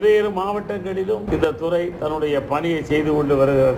வேறு மாவட்டங்களிலும் இந்த துறை தன்னுடைய பணியை செய்து கொண்டு வருகிறது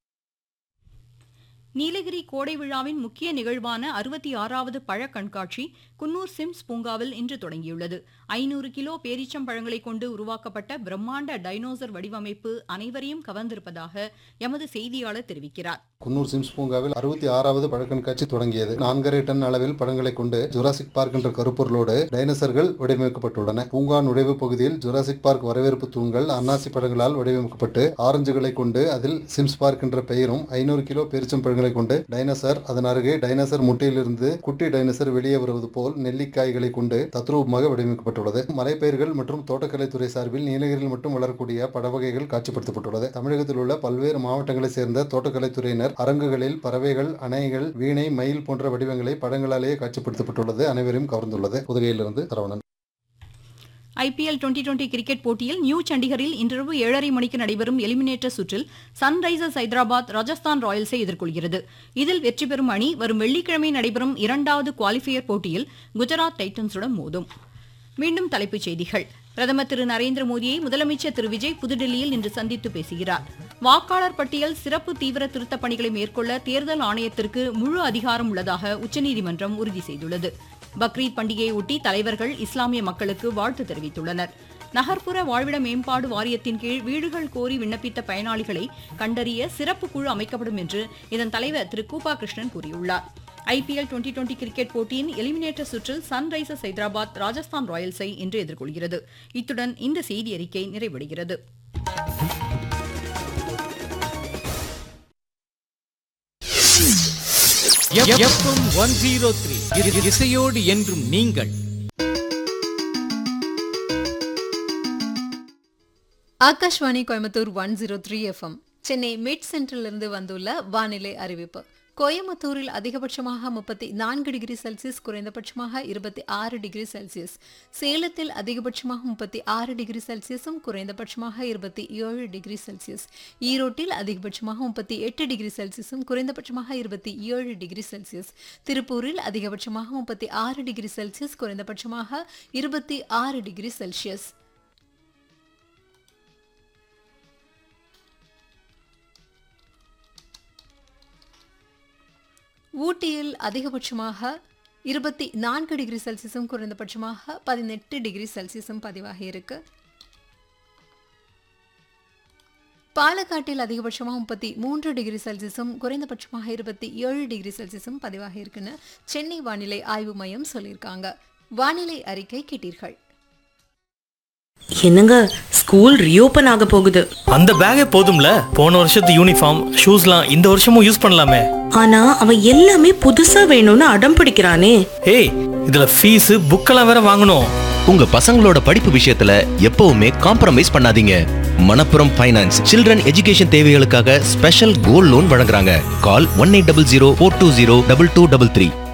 நீலகிரி கோடை விழாவின் முக்கிய நிகழ்வான அறுபத்தி ஆறாவது பழ கண்காட்சி குன்னூர் சிம்ஸ் பூங்காவில் இன்று தொடங்கியுள்ளது ஐநூறு கிலோ பேரீச்சம் பழங்களை கொண்டு உருவாக்கப்பட்ட பிரம்மாண்ட டைனோசர் வடிவமைப்பு அனைவரையும் கவர்ந்திருப்பதாக எமது செய்தியாளர் தெரிவிக்கிறார் குன்னூர் சிம்ஸ் பூங்காவில் அறுபத்தி ஆறாவது பழக்கண்காட்சி தொடங்கியது நான்கரை டன் அளவில் படங்களை கொண்டு ஜுராசிக் பார்க் என்ற கருப்பொருளோடு டைனோசர்கள் வடிவமைக்கப்பட்டுள்ளன பூங்கா நுழைவு பகுதியில் ஜுராசிக் பார்க் வரவேற்பு தூண்கள் அன்னாசி பழங்களால் வடிவமைக்கப்பட்டு ஆரஞ்சுகளை கொண்டு அதில் சிம்ஸ் பார்க் என்ற பெயரும் ஐநூறு கிலோ பெருச்சம் பழங்களை கொண்டு டைனோசர் அதன் அருகே டைனோசர் முட்டையிலிருந்து குட்டி டைனோசர் வெளியே வருவது போல் நெல்லிக்காய்களை கொண்டு தத்ரூபமாக வடிவமைக்கப்பட்டுள்ளது மலைப்பயிர்கள் மற்றும் தோட்டக்கலைத்துறை சார்பில் நீலகிரியில் மட்டும் வளரக்கூடிய பட வகைகள் காட்சிப்படுத்தப்பட்டுள்ளது தமிழகத்தில் உள்ள பல்வேறு மாவட்டங்களைச் சேர்ந்த தோட்டக்கலைத்துறையினர் அரங்குகளில் பறவைகள் அணைகள் வீணை மயில் போன்ற வடிவங்களை படங்களாலேயே காட்சிப்படுத்தப்பட்டுள்ளது அனைவரையும் கவர்ந்துள்ளது புதுகையிலிருந்து Saravanan IPL twenty twenty cricket போட்டியில் நியூ சண்டிகரில் இன்றிரவு ஏழரை மணிக்கு நடைபெறும் எலிமினேட்டர் சுற்றில் சன்ரைசர்ஸ் ஹைதராபாத் ராஜஸ்தான் ராயல்ஸை எதிர்கொள்கிறது இதில் வெற்றி பெறும் அணி வரும் வெள்ளிக்கிழமை நடைபெறும் இரண்டாவது குவாலிஃபயர் போட்டியில் குஜராத் டைட்டன்ஸுடன் மோதும் மீண்டும் தலைப்புச் செய்திகள் பிரதமர் திரு நரேந்திர மோடியை முதலமைச்சர் திரு விஜய் புதுடில்லியில் இன்று சந்தித்து பேசுகிறார் வாக்காளர் பட்டியல் சிறப்பு தீவிர திருத்தப் பணிகளை மேற்கொள்ள தேர்தல் ஆணையத்திற்கு முழு அதிகாரம் உள்ளதாக உச்சநீதிமன்றம் உறுதி செய்துள்ளது பக்ரீத் பண்டிகையை ஒட்டி தலைவர்கள் இஸ்லாமிய மக்களுக்கு வாழ்த்து தெரிவித்துள்ளனர் நகர்ப்புற வாழ்விட மேம்பாடு வாரியத்தின் கீழ் வீடுகள் கோரி விண்ணப்பித்த பயனாளிகளை கண்டறிய சிறப்பு குழு அமைக்கப்படும் என்று இதன் தலைவர் திரு கூபா கிருஷ்ணன் கூறியுள்ளார் ஐபிஎல் டுவெண்டி டுவெண்டி கிரிக்கெட் போட்டியின் எலிமினேட்டர் சுற்றில் சன்ரைசர்ஸ் ஹைதராபாத் ராஜஸ்தான் ராயல்ஸை இன்று எதிர்கொள்கிறது இத்துடன் இந்த செய்தி அறிக்கை நிறைவடைகிறது எஃப்எம் ஒன் ஜீரோ த்ரீ இசையோடு என்றும் நீங்கள் Akashvani Coimbatore one zero three FM Chennai mid சென்டரிலிருந்து வந்துள்ள வானிலை அறிவிப்பு கோயம்புத்தூரில் அதிகபட்சமாக முப்பத்தி நான்கு டிகிரி செல்சியஸ் குறைந்தபட்சமாக இருபத்தி ஆறு டிகிரி செல்சியஸ் சேலத்தில் அதிகபட்சமாக முப்பத்தி ஆறு டிகிரி செல்சியஸும் குறைந்தபட்சமாக இருபத்தி ஏழு டிகிரி செல்சியஸ் ஈரோட்டில் அதிகபட்சமாக முப்பத்தி எட்டு டிகிரி செல்சியஸும் குறைந்தபட்சமாக இருபத்தி ஏழு டிகிரி செல்சியஸ் திருப்பூரில் அதிகபட்சமாக முப்பத்தி ஆறு டிகிரி செல்சியஸ் குறைந்தபட்சமாக இருபத்தி ஆறு டிகிரி செல்சியஸ் ஊட்டியில் அதிகபட்சமாக இருபத்தி நான்கு டிகிரி செல்சியஸும் குறைந்தபட்சமாக பதினெட்டு டிகிரி செல்சியஸும் பதிவாகி இருக்கு பாலக்காட்டில் அதிகபட்சமாக முப்பத்தி மூன்று டிகிரி செல்சியஸும் குறைந்தபட்சமாக இருபத்தி ஏழு டிகிரி செல்சியஸும் பதிவாகி இருக்குன்னு சென்னை வானிலை ஆய்வு மையம் சொல்லியிருக்காங்க வானிலை அறிக்கை கேட்டீர்கள் என்னங்க ஸ்கூல் ரீஓபன் ஆக போகுது அந்த பேக்கே போதும்ல போன வருஷத்து யூனிஃபார்ம் ஷூஸ்லாம் இந்த வருஷமும் யூஸ் பண்ணலாமே ஆனா அவன் எல்லாமே புதுசா வேணும்னு அடம் பிடிக்கிறானே ஏய் இதுல ஃபீஸ் புக்கெல்லாம் வேற வாங்கணும் உங்க பசங்களோட படிப்பு விஷயத்துல எப்பவுமே காம்ப்ரமைஸ் பண்ணாதீங்க மணப்புரம் ஃபைனான்ஸ் சில்ட்ரன் எஜுகேஷன் தேவைகளுக்காக ஸ்பெஷல் கோல்ட் லோன் வழங்குறாங்க call one eight double zero four two zero double two double three